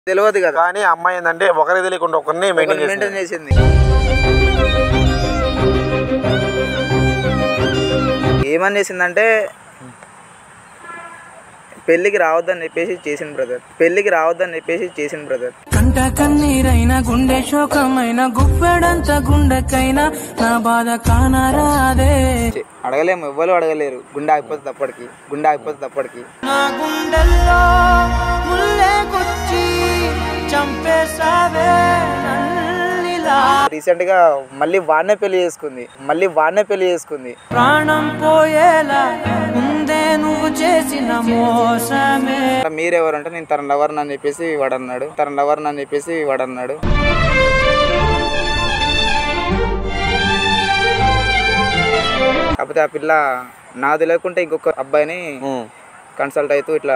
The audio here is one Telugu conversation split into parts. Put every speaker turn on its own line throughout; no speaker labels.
తెలియదు కదా
కానీ అమ్మాయి ఏంటంటే ఒకరికి తెలియకుండా ఒకరిని మెయింటైన్
మెయింటైన్
చేసింది
చేసింది ఏమని చేసిందంటే పెళ్ళికి రావద్దని చెప్పేసి చేసింది బ్రదర్ పెళ్ళికి రావద్దని చెప్పేసి చేసింది బ్రదర్
కంట కన్నీరైన గుండె శోకమైన గుప్పెడంత గుండెకైనా నా బాధ కానరాదే
అడగలేము ఎవ్వరు అడగలేరు గుండె ఆగిపోతుంది అప్పటికి గుండె ఆగిపోతుంది అప్పటికి
నా గుండెల్లో ముల్లే గుచ్చి చంపేసావే నన్నిలా
రీసెంట్ గా మళ్ళీ వాడినే పెళ్లి చేసుకుంది మళ్ళీ వాడినే పెళ్లి చేసుకుంది
ప్రాణం పోయేలా ముందే నువ్వు చేసిన మోసమే
అట్లా మీరెవరు అంటే నేను తన లవర్ అని చెప్పేసి వాడు అన్నాడు తన లవర్ అని చెప్పేసి వాడు అన్నాడు కాకపోతే ఆ పిల్ల నాది లేకుంటే ఇంకొక అబ్బాయిని
ఉమ్.
కన్సల్ట్ అవుతూ ఇట్లా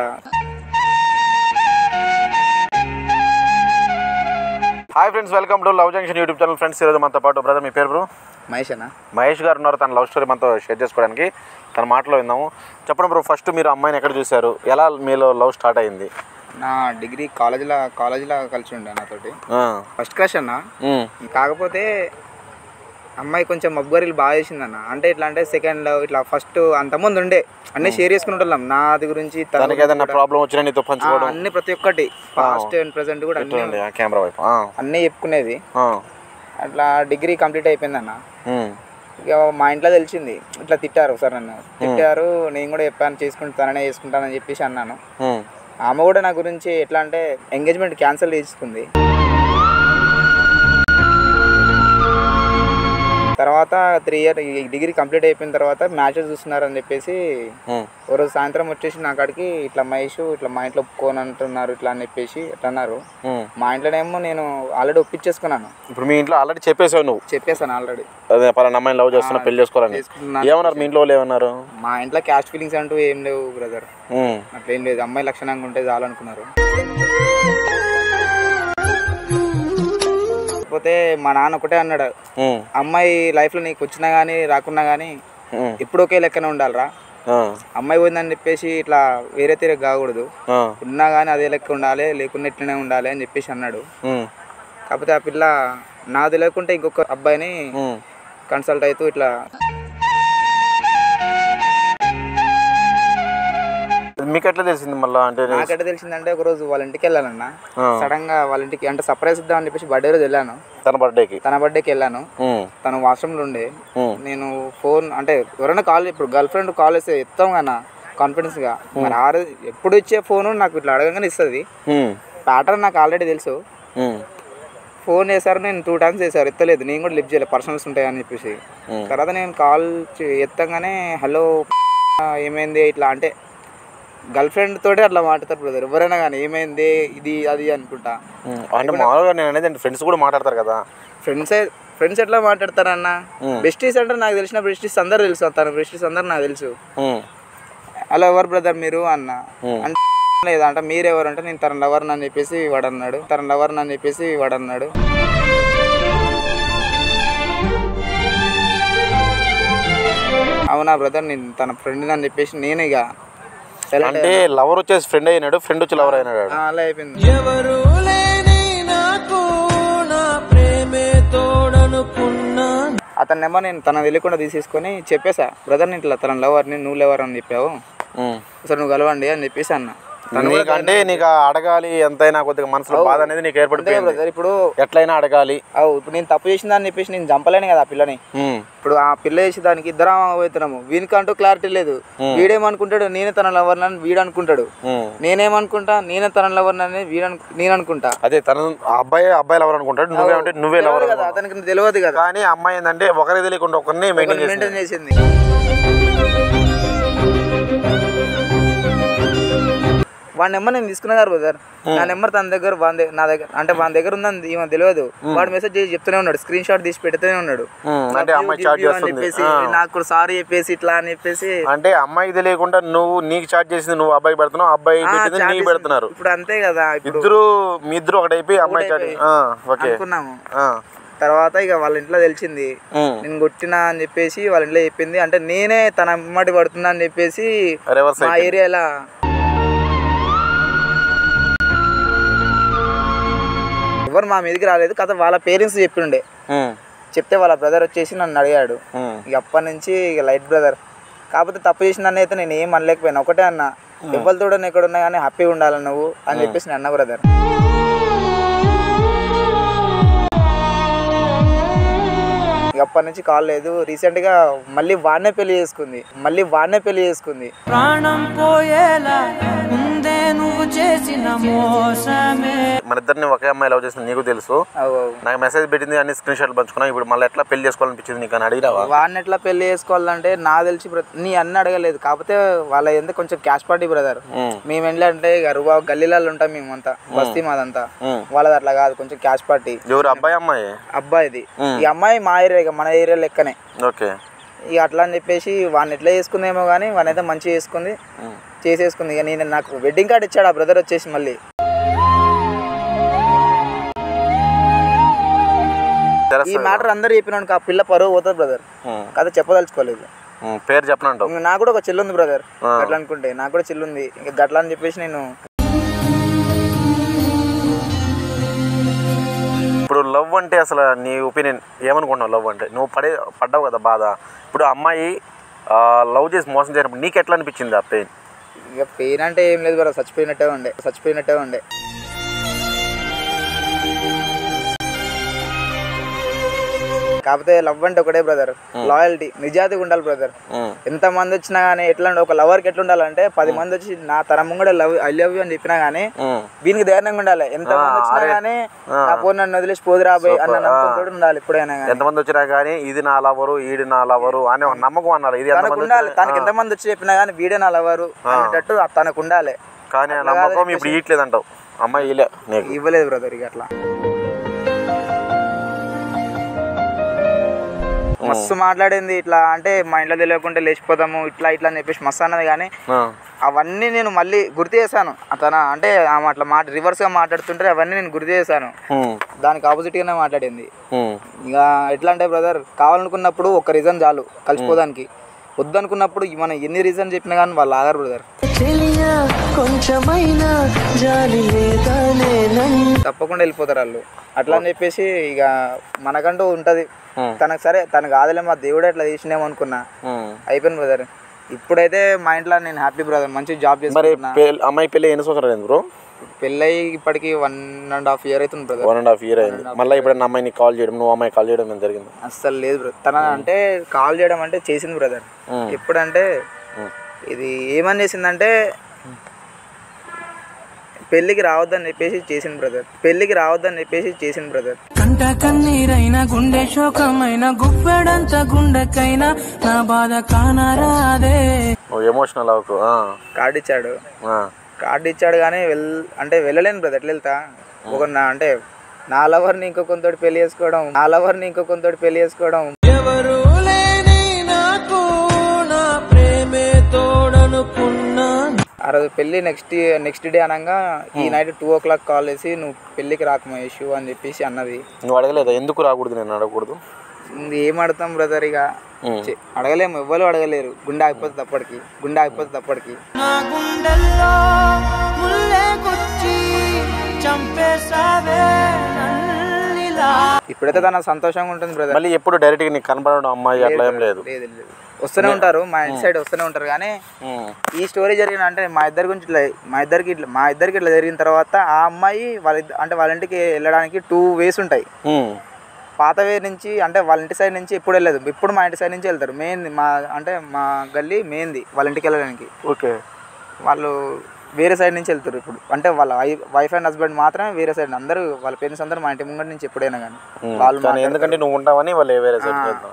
hi friends welcome to Love Junction YouTube channel friends ఈరోజు మనతో పాటు బ్రదర్ మీ పేరు బ్రో
మహేష్ అన్న
మహేష్ గారు ఉన్నారు తన లవ్ స్టోరీ మనతో షేర్ చేసుకోవడానికి తన మాటలో విందాము చెప్పండి బ్రో ఫస్ట్ మీరు అమ్మాయిని ఎక్కడ చూశారు ఎలా మీలో లవ్ స్టార్ట్ అయింది
నా డిగ్రీ కాలేజీలో కాలేజీలో కలిసి ఉండే నాతోటి
ఆ.
ఫస్ట్ క్రష్ అన్న
ఉమ్.
కాకపోతే అమ్మాయి కొంచెం మబ్బరిలు బాగా చేసిందన్న అంటే ఇట్లా అంటే సెకండ్ లవ్ ఇట్లా ఫస్ట్ అంతమంది ఉండే అన్నీ షేర్ చేసుకుని వాళ్ళం నాది గురించి తన
తనకి ఏదైనా ప్రాబ్లం వచ్చినా నీతో
ఆ,
పంచుకోవడం
అన్ని ప్రతి ఒక్కటి పాస్ట్ అండ్ ప్రెసెంట్ కూడా అన్ని
చూడండి ఆ కెమెరా వైపు ఆ.
అన్నీ చెప్పుకునేది
ఆ.
అట్లా డిగ్రీ కంప్లీట్ అయిపోయిందన్న
ఉమ్.
ఇక మా ఇంట్లో తెలిసింది ఇట్లా తిట్టారు ఒకసారి నన్ను తిట్టారు నేను కూడా చెప్పాను చేసుకుంటాను తననే చేసుకుంటానని చెప్పేసి అన్నాను
ఉమ్.
ఆమె కూడా నా గురించి ఎట్లా అంటే ఎంగేజ్మెంట్ క్యాన్సిల్ చేసుకుంది తర్వాత త్రీ ఇయర్ డిగ్రీ కంప్లీట్ అయిపోయిన తర్వాత మ్యాచెస్ చూస్తున్నారని చెప్పేసి
ఉమ్.
ఓ రోజు సాయంత్రం వచ్చేసి నా కాడికి ఇట్లా మహేష్ ఇట్లా మా ఇంట్లో ఒప్పుకోని అంటున్నారు ఇట్లా అని చెప్పేసి ఇట్లా అన్నారు
ఉమ్.
మా ఇంట్లోనేమో నేను ఆల్రెడీ ఒప్పించేసుకున్నాను
ఇప్పుడు మీ ఇంట్లో ఆల్రెడీ చెప్పేసావు నువ్వు
చెప్పేసాను ఆల్రెడీ
అదే పలానా అమ్మాయిని లవ్ చేస్తున్నా పెళ్లి చేసుకోవాలని
చేసుకుంటున్నాను
ఏమన్నారు మీ ఇంట్లో వాళ్ళు ఏమన్నారు
మా ఇంట్లో క్యాస్ట్ ఫీలింగ్స్ అంటూ ఏం లేవు బ్రదర్
ఉమ్.
అట్లా ఏం లేదు అమ్మాయి లక్షణంగా ఉంటే చాలనుకున్నారు కాకపోతే మా నాన్న ఒకటే అన్నాడు
ఉమ్.
అమ్మాయి లైఫ్లో నీకు వచ్చినా కానీ రాకున్నా కానీ
ఉమ్.
ఇప్పుడు ఒకే లెక్కనే ఉండాలిరా
ఆ.
అమ్మాయి పోయిందని చెప్పేసి ఇట్లా వేరే తీరే కాకూడదు
ఆ.
ఉన్నా కానీ అదే లెక్క ఉండాలి లేకున్నా ఇట్లనే ఉండాలి అని చెప్పేసి అన్నాడు
ఉమ్.
కాకపోతే ఆ పిల్ల నాది లేకుంటే ఇంకొక అబ్బాయిని
ఉమ్.
కన్సల్ట్ అవుతూ ఇట్లా
మీకు ఎట్లా తెలిసింది మళ్ళా అంటే
నాకెట్ట తెలిసిందంటే ఒక రోజు వాళ్ళ ఇంటికి వెళ్ళానన్న
ఆ.
సడన్ గా వాళ్ళ ఇంటికి అంటే సర్ప్రైజ్ ఇద్దాం అని చెప్పేసి బర్త్డే రోజు వెళ్ళాను
తన బర్త్డేకి
తన బర్త్డేకి వెళ్ళాను
ఉమ్.
తను వాష్రూమ్లో ఉండే
ఉమ్.
నేను ఫోన్ అంటే ఎవరైనా కాల్ ఇప్పుడు గర్ల్ ఫ్రెండ్ కాల్ చేస్తే ఎత్తాం కన్నా కాన్ఫిడెన్స్గా మరి ఆ రోజు ఎప్పుడు ఇచ్చే ఫోను నాకు ఇట్లా అడగగానే ఇస్తుంది
ఉమ్.
ప్యాటర్న్ నాకు ఆల్రెడీ తెలుసు
ఉమ్.
ఫోన్ చేశారు నేను టూ టైమ్స్ చేశారు ఎత్తలేదు నేను కూడా లిఫ్ట్ చేయలేదు పర్సనల్స్ ఉంటాయి అని చెప్పేసి
ఉమ్.
తర్వాత నేను కాల్ ఎత్తంగానే హలో ఏమైంది ఇట్లా అంటే గర్ల్ ఫ్రెండ్ తోటే అట్లా మాట్లాడతారు బ్రదర్ ఎవరైనా కానీ ఏమైంది ఇది అది అనుకుంటా
ఉమ్. అంటే మామూలుగా నేను అనేది ఫ్రెండ్స్ కూడా మాట్లాడతారు కదా
ఫ్రెండ్స్ ఫ్రెండ్స్ ఎట్లా మాట్లాడతారన్న బెస్టీస్ అంటే నాకు తెలిసిన బెస్టీస్ అందరు తెలుసు తన బెస్టీస్ అందరు నాకు తెలుసు
ఉమ్.
హలో ఎవరు బ్రదర్ మీరు అన్న అంటే లేదా అంటే మీరెవరు అంటే నేను తన లవర్ అని చెప్పేసి వాడు అన్నాడు తన లవర్ అని చెప్పేసి వాడు అన్నాడు అవునా బ్రదర్ నేను తన ఫ్రెండ్ అని చెప్పేసి నేను ఇక select
అంటే లవర్ వచ్చేసి ఫ్రెండ్ అయినాడు ఫ్రెండ్ వచ్చి లవర్ అయినాడు
ఆ, అలా అయిపోయింది
ఎవరు లేని నాకు నా ప్రేమే తోడనుకున్నా
అతని నెంబర్ నేను తన తెలియకుండా తీసేసుకొని చెప్పేసా బ్రదర్ నేను ఇట్లా తన లవర్ని నువ్వు లవర్ అని చెప్పావు
ఉమ్.
అసలు నువ్వు కలవండి అని చెప్పేసి అన్న
నీకంటే నీకు ఆ అడగాలి ఎంతైనా కొద్దిగా మనసులో బాధ అనేది నీకు ఏర్పడిపోయింది
బ్రదర్ ఇప్పుడు
ఎట్లయినా అడగాలి
అవు ఇప్పుడు నేను తప్పు చేసిందని చెప్పేసి నేను చంపలేను కదా ఆ పిల్లని
ఉమ్.
ఇప్పుడు ఆ పిల్ల చేసి దానికి ఇద్దరం అవుతున్నాము వీనికంటూ క్లారిటీ లేదు వీడేమనుకుంటాడు నేనే తన లవర్ అని వీడు అనుకుంటాడు
ఉమ్.
నేనేమనుకుంటా నేనే తన లవర్ అని వీడు అను- నేను అనుకుంటా
అదే తన ఆ అబ్బాయి అబ్బాయి లవర్ అనుకుంటాడు నువ్వే అంటే నువ్వే లవర్
తెలియదు కదా అతనికి తెలియదు కదా
కానీ అమ్మాయి ఏంటంటే ఒకరికి తెలియకుండా ఒకరిని మెయింటైన్ చేసింది
మెయింటైన్ చేసింది వాడి నెంబర్ నేను తీసుకున్నా కదా బ్రదర్ నా నెంబర్ తన దగ్గర వాని దగ్గర నా దగ్గర అంటే వాని దగ్గర ఉందని ఈమె తెలియదు వాడు మెసేజ్ చేసి చెప్తూనే ఉన్నాడు స్క్రీన్ షాట్ తీసి పెడుతూనే ఉన్నాడు
ఉమ్. అంటే అమ్మాయి చాట్
Give you అని
చేస్తుంది
చెప్పేసి
ఆ.
నాకు కూడా సారీ చెప్పేసి ఇట్లా అని చెప్పేసి
అంటే అమ్మాయికి తెలియకుండా నువ్వు నీకు చాట్ చేసింది నువ్వు అబ్బాయి పెడుతున్నావు అబ్బాయి
ఆ,
పెట్టింది
chat
నీకు
చేసింది.
పెడుతున్నారు
ఇప్పుడు అంతే కదా ఇప్పుడు
ఇద్దరు మీ ఇద్దరు ఒకటైపోయి అమ్మాయి చాట్
ఒకటైపోయి.
ఓకే
అనుకున్నాము
ఆ.
తర్వాత ఇక వాళ్ళ ఇంట్లో తెలిసింది
ఉమ్.
నేను కొట్టినా అని చెప్పేసి వాళ్ళ ఇంట్లో చెప్పింది అంటే నేనే తన అమ్మటి పడుతున్నా అని చెప్పేసి
రివర్స్
మా ఏరియాలో ఎవరు మా మీదకి రాలేదు కథ వాళ్ళ పేరెంట్స్ చెప్పిండే
ఉమ్,
చెప్తే వాళ్ళ బ్రదర్ వచ్చేసి నన్ను అడిగాడు
ఉమ్,
ఇక అప్పటి నుంచి ఇక లైట్ బ్రదర్ కాకపోతే తప్పు చేసిన అయితే నేను ఏం అనలేకపోయినా ఒకటే అన్న ఎవరితో ఎక్కడ ఉన్నా కానీ హ్యాపీగా ఉండాలి నువ్వు అని చెప్పేసి నేను అన్న బ్రదర్ ఇక అప్పటి నుంచి కాల్ లేదు రీసెంట్ గా మళ్ళీ వాడినే పెళ్లి చేసుకుంది మళ్ళీ వాడినే పెళ్లి చేసుకుంది
ప్రాణం పోయేలా ముందే నువ్వు చేసిన మోసమే
మన ఇద్దరిని ఒకే అమ్మాయి లవ్ చేసింది నీకు తెలుసు
అవు అవు.
నాకు మెసేజ్ పెట్టింది అన్ని స్క్రీన్ షాట్లు పంచుకున్నా ఇప్పుడు మళ్ళీ ఎట్లా పెళ్లి చేసుకోవాలనిపించింది నీకు అని అడిగిరావా
వాడిని ఎట్లా పెళ్లి చేసుకోవాలంటే నాకు తెలిసి బ్ర- నీ అన్న అడగలేదు కాకపోతే వాళ్ళ ఎందుకు కొంచెం క్యాష్ పార్టీ బ్రదర్
ఉమ్,
మేము ఏంటంటే ఇక రుబా గల్లీలలో ఉంటాం మేమంతా బస్తీ మాదంతా
ఉమ్.
వాళ్ళది అట్లా కాదు కొంచెం క్యాష్ పార్టీ
ఎవరు అబ్బాయి అమ్మాయి
అబ్బాయిది
మ్మ్.
ఈ అమ్మాయి మా ఏరియా ఇక మన ఏరియా లెక్కనే
ఓకే
ఇక అట్లా అని చెప్పేసి వాడిని ఎట్లా చేసుకుందేమో కానీ వాడిని అయితే మంచిగా చేసుకుంది
ఉమ్.
చేసేసుకుంది ఇక నేను నాకు వెడ్డింగ్ కార్డ్ ఇచ్చాడు ఆ బ్రదర్ వచ్చేసి మళ్ళీ ఈ
తెలుస్తుంది
మ్యాటర్ అందరూ చెప్పినాడు ఆ పిల్ల పరువు పోతుంది బ్రదర్
ఉమ్,
కథ చెప్పదలుచుకోలేదు
ఉమ్, పేరు చెప్పనంటావు
ఇంక నాకు కూడా ఒక చెల్లు ఉంది బ్రదర్
ఆ.
గట్లా అనుకుంటే నాకు కూడా చెల్లు ఉంది ఇంకా గట్లా అని చెప్పేసి నేను
ఇప్పుడు లవ్ అంటే అసలు నీ ఒపీనియన్ ఏమనుకుంటున్నావు లవ్ అంటే నువ్వు పడే పడ్డావు కదా బాధ ఇప్పుడు అమ్మాయి లవ్ చేసి మోసం చేసినప్పుడు నీకు ఎట్లా అనిపించింది ఆ పెయిన్
ఇక పెయిన్ అంటే ఏం లేదు బ్రదర్ చచ్చిపోయినట్టే ఉండే చచ్చిపోయినట్టే ఉండే కాకపోతే లవ్ అంటే ఒకటే బ్రదర్ లాయల్టీ నిజాయితీగా ఉండాలి బ్రదర్ ఎంత మంది వచ్చినా కానీ ఎట్లా ఉండాలి? ఒక లవర్కి ఎట్లా ఉండాలంటే పది మంది వచ్చి నా తన ముంగడ లవ్ ఐ లవ్ యూ అని చెప్పినా కానీ వీనికి ధైర్యంగా ఉండాలి ఎంత మంది వచ్చినా కానీ నా పోను నన్ను వదిలేసి పోదు రాబోయ్ అన్న నమ్మకంతో ఉండాలి ఎప్పుడైనా కానీ
ఎంతమంది వచ్చినా కానీ ఇది నా లవరు ఈడు నా లవరు అనే ఒక నమ్మకం అన్నారు ఇది
తనకు
ఎంతమంది
ఉండాలి
వచ్చినా-
తనకి ఎంత మంది వచ్చి చెప్పినా కానీ వీడే నా లవరు అనేటట్టు తనకు ఉండాలి
కానీ ఆ నమ్మకం ఇప్పుడు ఇయట్లేదు అంటావు అమ్మాయి ఇలే నీకు
ఇవ్వలేదు బ్రదర్ ఇక అట్లా మస్తు మాట్లాడింది ఇట్లా అంటే మా ఇంట్లో తెలియకుండా లేచిపోతాము ఇట్లా ఇట్లా అని చెప్పేసి మస్తు అన్నది కానీ
ఆ,
అవన్నీ నేను మళ్ళీ గుర్తు చేశాను తన అంటే ఆమె అట్లా మాట రివర్స్గా మాట్లాడుతుంటే అవన్నీ నేను గుర్తు చేశాను
ఉమ్,
దానికి ఆపోజిట్గానే మాట్లాడింది
ఉమ్,
ఇక ఎట్లా అంటే బ్రదర్ కావాలనుకున్నప్పుడు ఒక రీజన్ చాలు కలిసిపోదానికి వద్దనుకున్నప్పుడు మనం ఎన్ని రీజన్ చెప్పినా కానీ వాళ్ళు ఆగారు బ్రదర్
తెలియ కొంచెమైనా జాలి లేదానే నన్ను
తప్పకుండా వెళ్ళిపోతారు వాళ్ళు అట్లా అని చెప్పేసి ఇక మనకంటూ ఉంటుంది
ఉమ్,
తనకు సరే తనకు కాదులే మా దేవుడే అట్లా తీసినేమో అనుకున్నా
ఉమ్.
అయిపోయింది బ్రదర్ ఇప్పుడైతే మా ఇంట్లో నేను హ్యాపీ బ్రదర్ మంచి జాబ్
మరి
చేసుకుంటున్నా
పెళ్ళి- అమ్మాయి పెళ్ళి ఎన్ని సంవత్సరాలు అయింది బ్రో
పెళ్ళయి ఇప్పటికి వన్ అండ్ హాఫ్ ఇయర్ అవుతుంది brother
one and half year అయింది మళ్ళీ ఎప్పుడైనా అమ్మాయి నీకు కాల్ చేయడం నువ్వు అమ్మాయి కాల్ చేయడం ఏం జరిగింది
అస్సలు లేదు బ్రదర్ తన అంటే కాల్ చేయడం అంటే చేసింది బ్రదర్
ఉమ్.
ఎప్పుడంటే
ఉమ్.
ఇది ఏమని చేసిందంటే పెళ్ళికి రావద్దని చెప్పేసి చేసింది బ్రదర్ పెళ్ళికి రావద్దని చెప్పేసి చేసింది బ్రదర్
కంట కన్నీరైన గుండె శోకమైన గుప్పెడంత గుండెకైనా నా బాధ కానరాదే
నువ్వు ఎమోషనల్ అవ్వకు ఆ,
కార్డు ఇచ్చాడు
ఆ.
కార్డు ఇచ్చాడు కానీ వెల్ అంటే వెళ్ళలేను బ్రదర్ ఎట్లా వెళ్తా ఒక నా అంటే నా లవర్ని ఇంకొకరితో పెళ్లి చేసుకోవడం నా లవర్ని ఇంకొకరితో పెళ్లి చేసుకోవడం
ఎవరు లేని నాకు నా ప్రేమే తోడనుకున్నా
ఆ రోజు పెళ్ళి నెక్స్ట్ నెక్స్ట్ డే అనగా ఈ night two o'clock call చేసి నువ్వు పెళ్ళికి రాకు మహేష్ అని చెప్పేసి అన్నది
నువ్వు అడగలేదా ఎందుకు రాకూడదు నేను అడగకూడదు
ఇంక ఏం అడతాం బ్రదర్ ఇక
ఉమ్.
చె- అడగలేము ఎవ్వరు అడగలేరు గుండె ఆగిపోతుంది తప్పటికి గుండె ఆగిపోతుంది తప్పటికి
నా గుండెల్లో ముల్లే గుచ్చి చంపేసావే నన్నిలా
ఇప్పుడైతే తన సంతోషంగా ఉంటుంది బ్రదర్
మళ్ళీ ఎప్పుడు డైరెక్ట్గా నీకు కనపడడం అమ్మాయి అట్లా ఏం లేదు
లేదు లేదు వస్తూనే ఉంటారు మా ఇంటి సైడ్ వస్తూనే ఉంటారు కానీ
ఉమ్.
ఈ స్టోరీ జరిగిన అంటే మా ఇద్దరి గురించి ఇట్లా మా ఇద్దరికి ఇట్లా మా ఇద్దరికి ఇట్లా జరిగిన తర్వాత ఆ అమ్మాయి వాళ్ళ ఇద్ద- అంటే వాళ్ళ ఇంటికి వెళ్ళడానికి టూ వేస్ ఉంటాయి
ఉమ్.
పాత వే నుంచి అంటే వాళ్ళ ఇంటి సైడ్ నుంచి ఎప్పుడు వెళ్ళలేదు ఇప్పుడు మా ఇంటి సైడ్ నుంచి వెళ్తారు మెయిన్ మా అంటే మా గల్లీ మెయిన్ది వాళ్ళ ఇంటికి వెళ్ళడానికి
ఓకే
వాళ్ళు వేరే సైడ్ నుంచి వెళ్తారు ఇప్పుడు అంటే వాళ్ళ వైఫ్ అండ్ హస్బెండ్ మాత్రమే వేరే సైడ్ అందరూ వాళ్ళ పేరెంట్స్ అందరూ మా ఇంటి ముంగట నుంచి ఎప్పుడైనా కానీ
ఉమ్.
వాళ్ళు
కానీ ఎందుకంటే నువ్వు ఉంటావని వాళ్ళు వేరే సైడ్ వెళ్తాం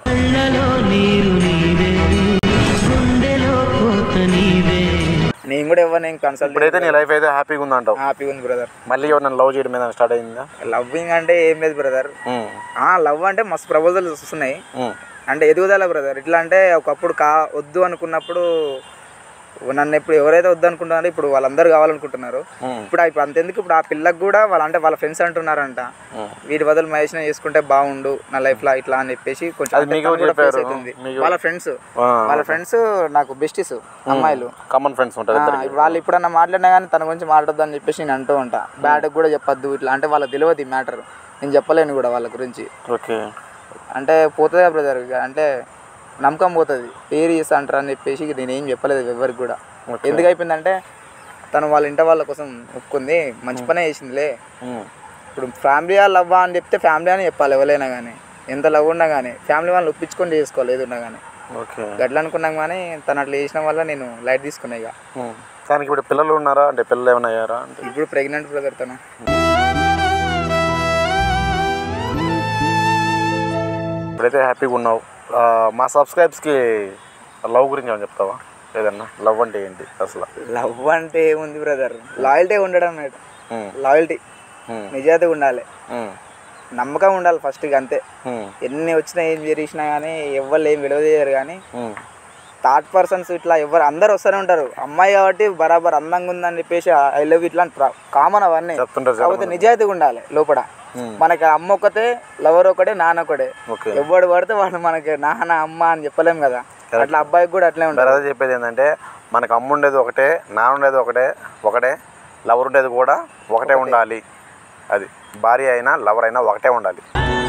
నేను కూడా ఎవరు నేను కన్సల్ట్
ఇప్పుడైతే నీ లైఫ్ అయితే హ్యాపీగా ఉందంటావు
హ్యాపీగా ఉంది బ్రదర్
మళ్ళీ ఎవరు నన్ను లవ్ చేయడం మీద స్టార్ట్ అయిందా
లవ్వింగ్ అంటే ఏం లేదు బ్రదర్
ఉమ్.
ఆ లవ్ అంటే మస్తు ప్రపోజల్స్ వస్తున్నాయి
ఉమ్.
అంటే ఎదుగుదల బ్రదర్ ఇట్లా అంటే ఒకప్పుడు కా వద్దు అనుకున్నప్పుడు నన్ను ఇప్పుడు ఎవరైతే వద్దనుకుంటున్నారో ఇప్పుడు వాళ్ళందరూ కావాలనుకుంటున్నారు
ఉమ్.
ఇప్పుడు ఆ- ఇప్పుడు అంతెందుకు ఇప్పుడు ఆ పిల్లకి కూడా వాళ్ళ అంటే వాళ్ళ ఫ్రెండ్స్ అంటున్నారంట వీటి బదులు మహేష్ చేసుకుంటే బాగుండు నా లైఫ్ లో ఇట్లా అని చెప్పేసి కొంచెం
అది
అంటే
మీకు
తను కూడా
చెప్పారు.
face అవుతుంది.
మీకు-
వాళ్ళ ఫ్రెండ్స్
ఆ.
వాళ్ళ ఫ్రెండ్స్ నాకు బెస్టీస్ అమ్మాయిలు
కామన్ ఫ్రెండ్స్ ఉంటారు
ఆ,
ఇద్దరికి
ఇప్పుడు వాళ్ళు ఎప్పుడన్నా మాట్లాడినా కానీ తన గురించి మాట్లాడద్దు అని చెప్పేసి నేను అంటూ ఉంటా బ్యాడ్ కూడా చెప్పొద్దు ఇట్లా అంటే వాళ్ళకి తెలియదు మ్యాటర్ నేను చెప్పలేను కూడా వాళ్ళ గురించి
ఓకే
అంటే పోతుందా బ్రదర్ అంటే నమ్మకం పోతుంది పేరు చేస్తా అంటారు అని చెప్పేసి ఇక నేను ఏం చెప్పలేదు ఎవరికి కూడా
Okay.
ఎందుకు అయిపోయిందంటే తను వాళ్ళ ఇంట వాళ్ళ కోసం ఒప్పుకుంది మంచి పనే చేసిందిలే
ఉమ్.
ఇప్పుడు ఫ్యామిలీ వాళ్ళు అవ్వా అని చెప్తే ఫ్యామిలీ అని చెప్పాలి ఎవరైనా కానీ ఎంత లవ్ ఉన్నా కానీ ఫ్యామిలీ వాళ్ళని ఒప్పించుకొని చేసుకోవాలి ఏది ఉన్నా కానీ
ఓకే
గట్ల అనుకున్నాం కానీ తను అట్లా చేసిన వల్ల నేను లైట్ తీసుకున్నా ఇక
ఉమ్. తనకి ఇప్పుడు పిల్లలు ఉన్నారా అంటే పిల్లలు ఏమైనా అయ్యారా అంటే
ఇప్పుడు ప్రెగ్నెంట్ బ్రదర్ తను
ఇప్పుడైతే హ్యాపీగా ఉన్నావు ఆ, మా సబ్స్క్రైబ్స్కి లవ్ గురించి ఏమైనా చెప్తావా ఏదన్నా లవ్ అంటే ఏంటి అసలు
లవ్ అంటే ఏముంది బ్రదర్ లాయల్టీ ఉండడం మేడం
ఉమ్.
Loyalty
um.
నిజాయితీ ఉండాలి
ఉమ్.
నమ్మకం ఉండాలి ఫస్ట్ అంతే
ఉమ్.
ఎన్ని వచ్చినా ఏం చేసినా కానీ ఎవరు ఏం విలువ చేయరు కానీ
ఉమ్.
థర్డ్ పర్సన్స్ ఇట్లా ఎవరు అందరు వస్తూనే ఉంటారు అమ్మాయి కాబట్టి బరాబర్ అందంగా ఉందని చెప్పేసి ఐ లవ్ ఇట్లా కామన్ అవన్నీ
చెప్తుంటారు చాలా
కాకపోతే నిజాయితీగా ఉండాలి లోపల
ఉమ్.
మనకి అమ్మ ఒకతే లవర్ ఒకటే నాన్న ఒకటే
ఓకే
ఎవడు పడితే వాడు మనకి నాన్న అమ్మ అని చెప్పలేం కదా అట్లా అబ్బాయికి కూడా అట్లే
మరి
ఉంటుంది
అదే చెప్పేది ఏంటంటే మనకు అమ్మ ఉండేది ఒకటే నాన్న ఉండేది ఒకటే ఒకటే లవర్ ఉండేది కూడా ఒకటే ఉండాలి అది భార్య అయినా లవర్ అయినా ఒకటే ఉండాలి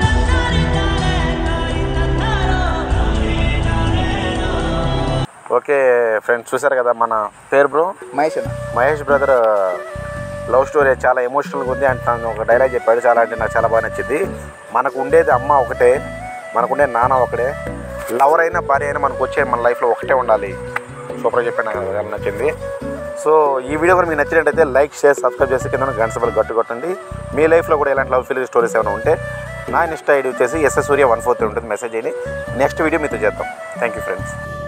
ఓకే ఫ్రెండ్స్ చూసారు కదా మన పేరు బ్రో
మహేష్ అన్న
మహేష్ బ్రదర్ లవ్ స్టోరీ చాలా ఎమోషనల్గా ఉంది అంటే తను ఒక డైలాగ్ చెప్పాడు చాలా అంటే నాకు చాలా బాగా నచ్చింది మనకు ఉండేది అమ్మ ఒకటే మనకు ఉండేది నాన్న ఒకటే లవర్ అయినా భార్య అయినా మనకు వచ్చే మన లైఫ్లో ఒకటే ఉండాలి సూపర్గా చెప్పాడు నాకు చాలా నచ్చింది సో ఈ వీడియో కూడా మీకు నచ్చినట్టయితే లైక్ షేర్ సబ్స్క్రైబ్ చేసి కింద గంట సభలు గట్టు కొట్టండి మీ లైఫ్లో కూడా ఇలాంటి లవ్ ఫీల్ స్టోరీస్ ఏమైనా ఉంటే నా ఇన్స్టా ఐడి వచ్చేసి SS Surya one four three ఉంటుంది మెసేజ్ చేయండి నెక్స్ట్ వీడియో మీతో చేద్దాం థ్యాంక్ యూ ఫ్రెండ్స్